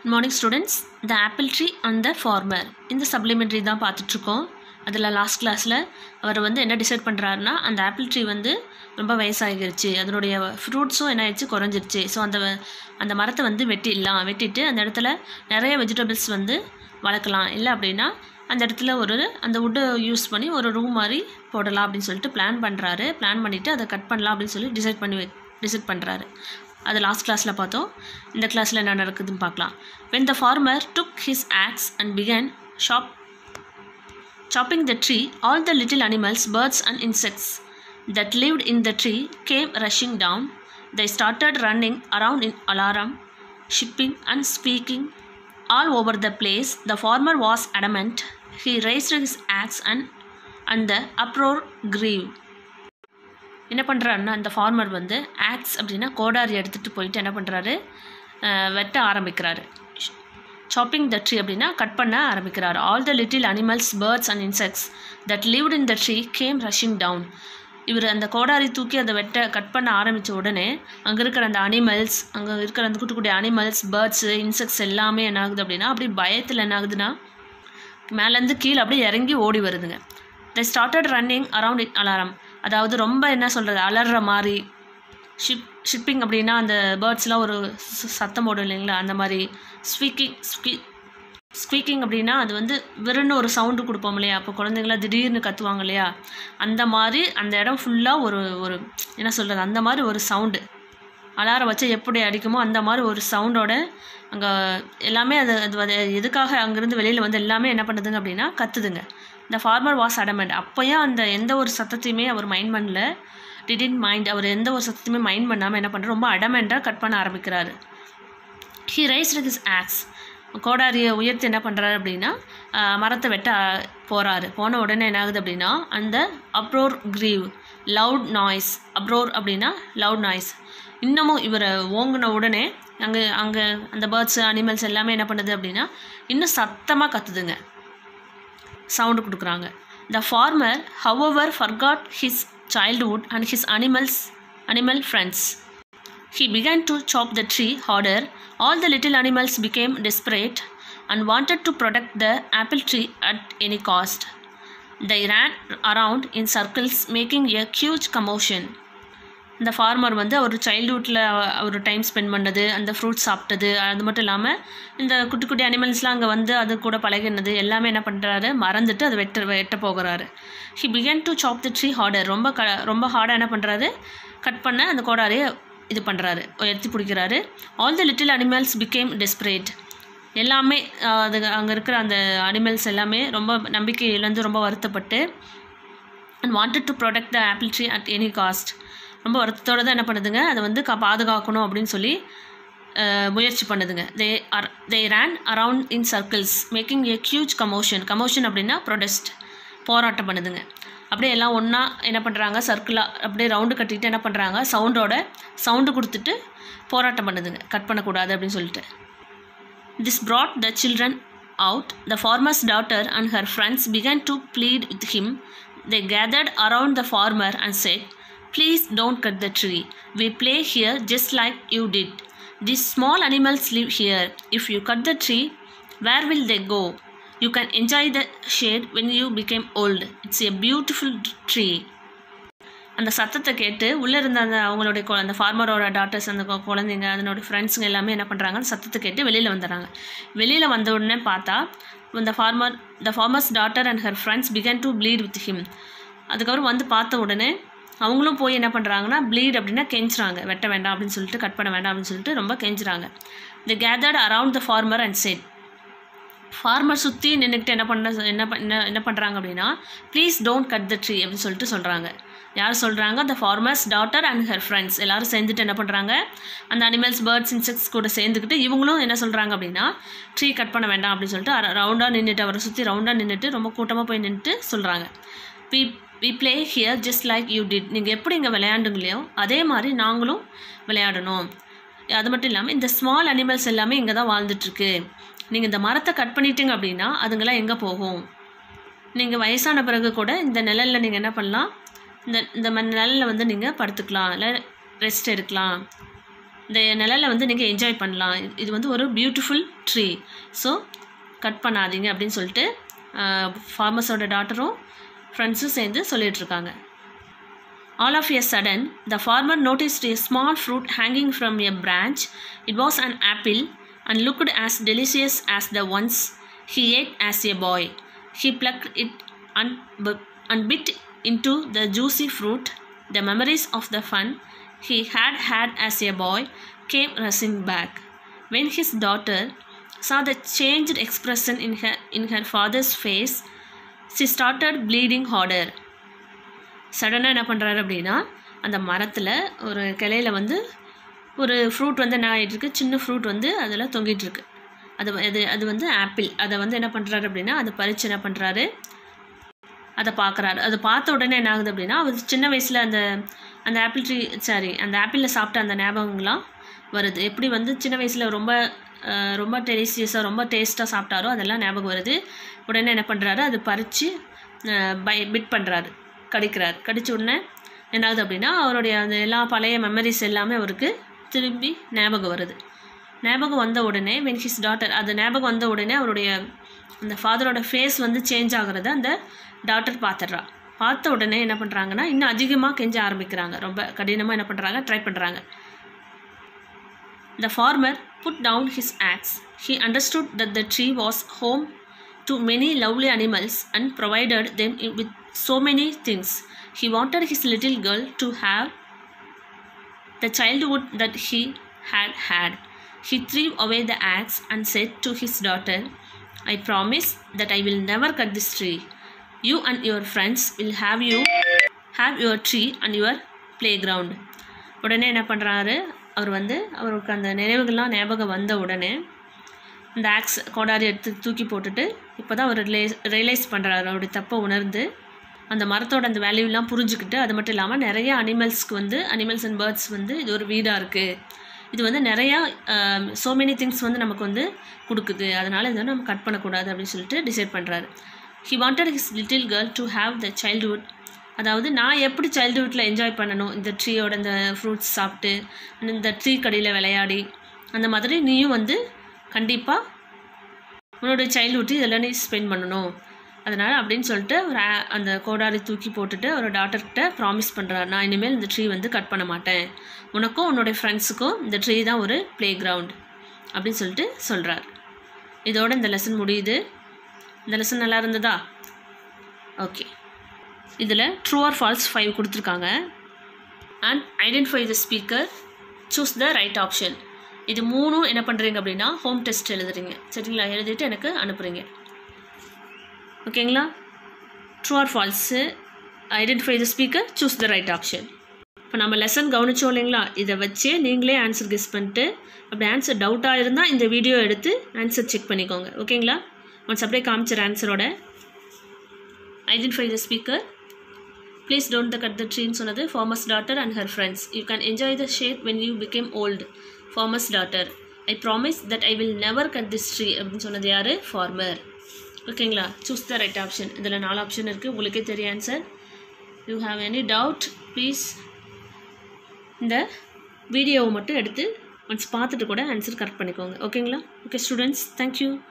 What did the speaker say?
Good morning students the apple tree and the farmer இந்த supplementary தான் பார்த்துட்ருக்கோம் அதில் லாஸ்ட் கிளாஸில் அவர் வந்து என்ன டிசைட் பண்ணுறாருன்னா அந்த ஆப்பிள் ட்ரீ வந்து ரொம்ப வயசாகிருச்சு அதனுடைய ஃப்ரூட்ஸும் என்ன ஆயிடுச்சு குறைஞ்சிருச்சு ஸோ அந்த அந்த மரத்தை வந்து வெட்டிடலாம் வெட்டிட்டு அந்த இடத்துல நிறைய வெஜிடபிள்ஸ் வந்து வளர்க்கலாம் இல்லை அப்படின்னா அந்த இடத்துல ஒரு அந்த வுட்டை யூஸ் பண்ணி ஒரு ரூம் மாதிரி போடலாம் அப்படின்னு சொல்லிட்டு பிளான் பண்ணுறாரு பிளான் பண்ணிவிட்டு அதை கட் பண்ணலாம் அப்படின்னு சொல்லி டிசைட் பண்ணி டிசைட் பண்ணுறாரு அது லாஸ்ட் கிளாஸில் பார்த்தோம் இந்த கிளாஸில் என்ன நடக்குதுன்னு பார்க்கலாம் when the farmer took his axe and began shop chopping the tree all the little animals birds and insects that lived in the tree came rushing down they started running around in alarm shipping and speaking all over the place the farmer was adamant he raised his axe and and the uproar grew என்ன பண்ணுறாருன்னா அந்த farmer வந்து aux அப்படின்னா கோடாரி எடுத்துகிட்டு போயிட்டு என்ன பண்ணுறாரு வெட்ட ஆரம்பிக்கிறாரு சாப்பிங் த ட்ரீ அப்படின்னா கட் பண்ண ஆரம்பிக்கிறார் all the little animals birds and insects that lived in the tree came rushing down இவர் அந்த கோடாரி தூக்கி அதை வெட்ட கட் பண்ண ஆரம்பித்த உடனே அங்கே இருக்கிற அந்த அனிமல்ஸ் அங்கே இருக்கிற அந்த குட்டி குட்டி அனிமல்ஸ் பேர்ட்ஸு இன்செக்ட்ஸ் எல்லாமே என்ன ஆகுது அப்படின்னா அப்படி பயத்தில் என்ன ஆகுதுன்னா மேலேருந்து கீழே அப்படியே இறங்கி ஓடி வருதுங்க the started running around it alarm அதாவது ரொம்ப என்ன சொல்கிறது அலற மாதிரி ஷிப் ஷிப்பிங் அப்படின்னா அந்த பேர்ட்ஸ்லாம் ஒரு சத்தம் போடும் இல்லைங்களா அந்த மாதிரி ஸ்பீக்கிங் ஸ்பீ ஸ்பீக்கிங் அப்படின்னா அது வந்து வெறுன்னு ஒரு சவுண்டு கொடுப்போம் இல்லையா அப்போ குழந்தைங்களாம் திடீர்னு கத்துவாங்க இல்லையா அந்த மாதிரி அந்த இடம் ஃபுல்லாக ஒரு ஒரு என்ன சொல்கிறது அந்த மாதிரி ஒரு சவுண்டு அலாரம் வச்சு எப்படி அடிக்குமோ அந்த மாதிரி ஒரு சவுண்டோட அங்கே எல்லாமே அது அது எதுக்காக அங்கேருந்து வெளியில் வந்து எல்லாமே என்ன பண்ணுதுங்க அப்படின்னா கத்துதுங்க இந்த ஃபார்மர் வாஸ் அடமெண்ட் அப்போயும் அந்த எந்த ஒரு சத்தத்தையுமே அவர் மைண்ட் பண்ணல டிடின் மைண்ட் அவர் எந்த ஒரு சத்தத்தையுமே மைண்ட் பண்ணாமல் என்ன பண்ணுறாரு ரொம்ப அடமெண்ட்டாக கட் பண்ண ஆரம்பிக்கிறாரு ஹி ரைஸ் ஹிஸ் ஆக்ஸ் கோடாரியை உயர்த்தி என்ன பண்ணுறாரு அப்படின்னா மரத்தை வெட்ட போகிறாரு போன உடனே என்ன ஆகுது அப்படின்னா அந்த uproar grieve loud noise uproar அப்படின்னா லவுட் நாய்ஸ் இன்னமும் இவரை ஓங்கின உடனே அங்கே அங்கே அந்த பேர்ட்ஸ் அனிமல்ஸ் எல்லாமே என்ன பண்ணுது அப்படின்னா இன்னும் சத்தமாக கத்துதுங்க சவுண்டு கொடுக்குறாங்க the farmer however forgot his childhood and his animals animal friends he began to chop the tree harder all the little animals became desperate and wanted to protect the apple tree at any cost they ran around in circles making a huge commotion இந்த farmer வந்து அவர் சைல்ட்ஹுட்டில் அவர் time spend பண்ணது அந்த fruits சாப்பிட்டது அது மட்டும் இல்லாமல் இந்த குட்டி குட்டி அனிமல்ஸ்லாம் அங்கே வந்து அது கூட பழகினது எல்லாமே என்ன பண்ணுறாரு மறந்துட்டு அதை வெட்ட வெட்ட போகிறாரு ஹி பிகன் டு சாப் தி ட்ரீ ஹார்டர் ரொம்ப க ரொம்ப ஹார்டாக என்ன பண்ணுறாரு கட் பண்ண அந்த கோடாரியை இது பண்ணுறாரு உயர்த்தி பிடிக்கிறாரு all the little animals became desperate எல்லாமே அது அங்கே இருக்கிற அந்த அனிமல்ஸ் எல்லாமே ரொம்ப நம்பிக்கை இழந்து ரொம்ப வருத்தப்பட்டு and wanted to protect the apple tree at any cost ரொம்ப வருத்தத்தோடு தான் என்ன பண்ணுதுங்க அதை வந்து கா பாதுகாக்கணும் அப்படின்னு சொல்லி முயற்சி பண்ணுதுங்க they are they ran around in circles making a huge commotion commotion அப்படின்னா ப்ரொடெஸ்ட் போராட்டம் பண்ணுதுங்க அப்படியே எல்லாம் ஒன்றா என்ன பண்ணுறாங்க சர்க்கிளாக அப்படியே ரவுண்டு கட்டிட்டு என்ன பண்ணுறாங்க சவுண்டோட சவுண்டு கொடுத்துட்டு போராட்டம் பண்ணுதுங்க கட் பண்ணக்கூடாது அப்படின்னு சொல்லிட்டு this brought the children out the farmer's daughter and her friends began to plead with him they gathered around the farmer and said Please don't cut the tree. We play here just like you did. These small animals live here. If you cut the tree, where will they go? You can enjoy the shade when you become old. It's a beautiful tree. அந்த சத்தத்தை கேட்டு உள்ளே இருந்த அந்த அவங்களுடைய அந்த ஃபார்மரோட daughters அந்த குழந்தைங்க அதனோட ஃப்ரெண்ட்ஸுங்க எல்லாமே என்ன பண்ணுறாங்க அந்த சத்தத்தை கேட்டு வெளியில் வந்துடுறாங்க வெளியில் வந்த உடனே பார்த்தா இந்த farmer the farmer's daughter and her friends began to plead with him அதுக்கப்புறம் வந்து பார்த்த உடனே அவங்களும் போய் என்ன பண்ணுறாங்கன்னா ப்ளீட் அப்படின்னா கெஞ்சுறாங்க வெட்ட வேண்டாம் அப்படின்னு சொல்லிட்டு கட் பண்ண வேண்டாம் அப்படின்னு சொல்லிட்டு ரொம்ப கெஞ்சுறாங்க the gathered around the farmer and said farmer சுற்றி நின்றுக்கிட்டு என்ன பண்ண என்ன என்ன என்ன பண்ணுறாங்க அப்படின்னா please don't cut the tree அப்படின்னு சொல்லிட்டு சொல்கிறாங்க யார் சொல்கிறாங்க the farmer's daughter and her friends எல்லோரும் சேர்ந்துட்டு என்ன பண்ணுறாங்க அந்த அனிமல்ஸ் பேர்ட்ஸ் இன்செக்ட்ஸ் கூட சேர்ந்துக்கிட்டு இவங்களும் என்ன சொல்கிறாங்க அப்படின்னா ட்ரீ கட் பண்ண வேண்டாம் அப்படின்னு சொல்லிட்டு ரவுண்டாக நின்றுட்டு அவரை சுற்றி ரவுண்டாக நின்றுட்டு ரொம்ப கூட்டமாக போய் நின்றுட்டு சொல்கிறாங்க we we play here just like you did நீங்கள் எப்படி இங்கே விளையாண்டுங்களையோ அதே மாதிரி நாங்களும் விளையாடணும் அது மட்டும் இல்லாமல் இந்த ஸ்மால் அனிமல்ஸ் எல்லாமே இங்கே தான் வாழ்ந்துட்டுருக்கு நீங்கள் இந்த மரத்தை கட் பண்ணிட்டீங்க அப்படின்னா அதுங்களாம் எங்கே போகும் நீங்கள் வயசான பிறகு கூட இந்த நிழலில் நீங்கள் என்ன பண்ணலாம் இந்த இந்த நிழலில் வந்து நீங்கள் படுத்துக்கலாம் இல்லை ரெஸ்ட் எடுக்கலாம் இந்த நிழலை வந்து நீங்கள் என்ஜாய் பண்ணலாம் இது- இது வந்து ஒரு பியூட்டிஃபுல் ட்ரீ ஸோ கட் பண்ணாதீங்க அப்படின்னு சொல்லிட்டு ஃபார்மர்ஸோட டாட்டரும் ஃப்ரெண்ட்ஸும் சேர்ந்து சொல்லிட்டு இருக்காங்க All of a sudden, the farmer noticed a small fruit hanging from a branch. It was an apple and looked as delicious as the ones he ate as a boy. He plucked it and, b- and bit into the juicy fruit. The memories of the fun he had had as a boy came rushing back. When his daughter saw the changed expression in her, in her father's face, she started bleeding harder. சடனாக என்ன பண்ணுறாரு அப்படின்னா அந்த மரத்தில் ஒரு கிளையில வந்து ஒரு ஃப்ரூட் வந்து என்ன ஆகிட்டு இருக்கு சின்ன ஃப்ரூட் வந்து அதில் தொங்கிட்டு இருக்கு அது வ- அது அது வந்து ஆப்பிள் அதை வந்து என்ன பண்ணுறாரு அப்படின்னா அதை பறித்து என்ன பண்ணுறாரு அதை பார்க்குறாரு அதை பார்த்த உடனே என்ன ஆகுது அப்படின்னா அவர் சின்ன வயசில் அந்த அந்த ஆப்பிள் ட்ரீ சாரி அந்த ஆப்பிளில் சாப்பிட்ட அந்த ஞாபகங்கள்லாம் வருது எப்படி வந்து சின்ன வயசில் ரொம்ப அஹ், ரொம்ப டெலிசியஸாக ரொம்ப டேஸ்ட்டாக சாப்பிட்டாரோ அதெல்லாம் ஞாபகம் வருது உடனே என்ன பண்ணுறாரு அது பறித்து பை பிட் பண்ணுறாரு கடிக்கிறார் கடிச்ச உடனே என்னாகுது அப்படின்னா அவருடைய அந்த எல்லா பழைய மெமரிஸ் எல்லாமே அவருக்கு திரும்பி ஞாபகம் வருது ஞாபகம் வந்த உடனே வென் ஹிஸ் டாட்டர் அது ஞாபகம் வந்த உடனே அவருடைய அந்த ஃபாதரோட ஃபேஸ் வந்து சேஞ்ச் ஆகுறத அந்த டாக்டர் பார்த்துட்றா பார்த்த உடனே என்ன பண்ணுறாங்கன்னா இன்னும் அதிகமாக கெஞ்ச ஆரம்பிக்கிறாங்க ரொம்ப கடினமாக என்ன பண்ணுறாங்க ட்ரை பண்ணுறாங்க The farmer put down his axe. He understood that the tree was home to many lovely animals and provided them i- with so many things. He wanted his little girl to have the childhood that he had had. He threw away the axe and said to his daughter, I promise that I will never cut this tree. You and your friends will have you have your tree and your playground. உடனே என்ன பண்ணுறாரு அவர் வந்து அவருக்கு அந்த நினைவுகள்லாம் ஞாபகம் வந்த உடனே இந்த ஆக்ஸ் கோடாரி எடுத்து தூக்கி போட்டுட்டு இப்போ தான் அவர் ரிலே ரியலைஸ் பண்ணுறாரு அவருடைய தப்பை உணர்ந்து அந்த மரத்தோட அந்த வேல்யூலாம் புரிஞ்சுக்கிட்டு அது மட்டும் இல்லாமல் நிறைய அனிமல்ஸ்க்கு வந்து அனிமல்ஸ் அண்ட் பேர்ட்ஸ் வந்து இது ஒரு வீடாக இருக்குது இது வந்து நிறையா ஸோ மெனி திங்ஸ் வந்து நமக்கு வந்து கொடுக்குது அதனால் இதை வந்து நம்ம கட் பண்ணக்கூடாது அப்படின்னு சொல்லிட்டு டிசைட் பண்ணுறாரு he wanted his little girl to have the childhood அதாவது நான் எப்படி சைல்டுஹுட்டில் என்ஜாய் பண்ணணும் இந்த ட்ரீயோட இந்த ஃப்ரூட்ஸ் சாப்பிட்டு இந்த ட்ரீ கடியில் விளையாடி அந்த மாதிரி நீயும் வந்து கண்டிப்பாக உன்னோட சைல்ட்ஹுட்டு இதெல்லாம் நீ ஸ்பெண்ட் பண்ணணும் அதனால் அப்படின்னு சொல்லிட்டு ஒரு ஆ- அந்த கோடாரி தூக்கி போட்டுட்டு ஒரு டாக்டர்கிட்ட ப்ராமிஸ் பண்ணுறாரு நான் இனிமேல் இந்த ட்ரீ வந்து கட் பண்ண மாட்டேன் உனக்கும் உன்னோட ஃப்ரெண்ட்ஸுக்கும் இந்த ட்ரீ தான் ஒரு ப்ளே கிரவுண்ட் அப்படின்னு சொல்லிட்டு சொல்கிறார் இதோட இந்த லெசன் முடியுது இந்த லெசன் நல்லா இருந்ததா ஓகே இதில் ட்ரூ ஆர் ஃபால்ஸ் ஃபைவ் கொடுத்துருக்காங்க and identify the speaker choose the right option இது மூணும் என்ன பண்ணுறீங்க அப்படின்னா ஹோம் டெஸ்ட் எழுதுறீங்க சரிங்களா எழுதிட்டு எனக்கு அனுப்புகிறீங்க ஓகேங்களா true or false identify the speaker choose the right option இப்போ நம்ம லெசன் கவனிச்சோம் இல்லைங்களா இதை வச்சே நீங்களே ஆன்சர் கெஸ் பண்ணிட்டு அப்படி ஆன்சர் டவுட்டாக இருந்தால் இந்த வீடியோ எடுத்து ஆன்சர் செக் பண்ணிக்கோங்க ஓகேங்களா ஒன்ஸ் அப்படியே காமிச்சிரு ஆன்சரோட identify the speaker please don't the cut த ட்ரீன்னு சொன்னது farmer's daughter and her friends you can enjoy the shade when you become old farmer's daughter I promise that I will never cut this tree அப்படின்னு சொன்னது யார் farmer ஓகேங்களா choose the right option இதில் நாலு option இருக்குது உங்களுக்கே தெரியும் answer you have any doubt please இந்த வீடியோவை மட்டும் எடுத்து ஒன்ஸ் பார்த்துட்டு கூட ஆன்சர் கரெக்ட் பண்ணிக்கோங்க ஓகேங்களா ஓகே ஸ்டூடெண்ட்ஸ் தேங்க்யூ